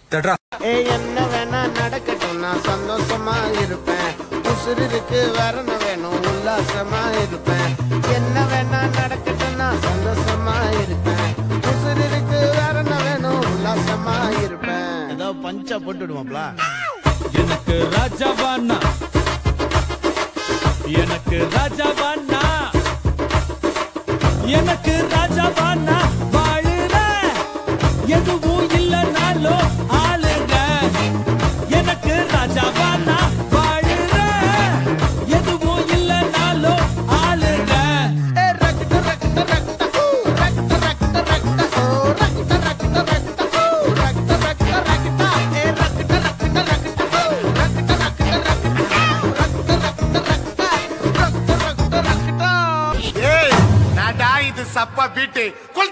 தட்ரா ஏ என்ன வேணா நடக்கட்டும் நான் சந்தோஷமா இருப்பேன் உசுருக்கு வரண வேணும் உல்லாசமா இருப்பேன் என்ன வேணா நடக்கட்டும் நான் சந்தோஷமா இருப்பேன் உசுருக்கு வரண வேணும் உல்லாசமா இருப்பேன் ஏதோ பஞ்சா போட்டுடுவாப்ல எனக்கு ராஜாவானா எனக்கு ராஜாவானா எனக்கு ராஜாவானா வாழுற எதுவும் இல்லைனாலும் ஆளுங்க எனக்கு ராஜாவானா வாழுற எதுவும் இல்லைனாலும் ஆளுங்க ஏய் நாடா இது சப்பா பீட்டு கொல்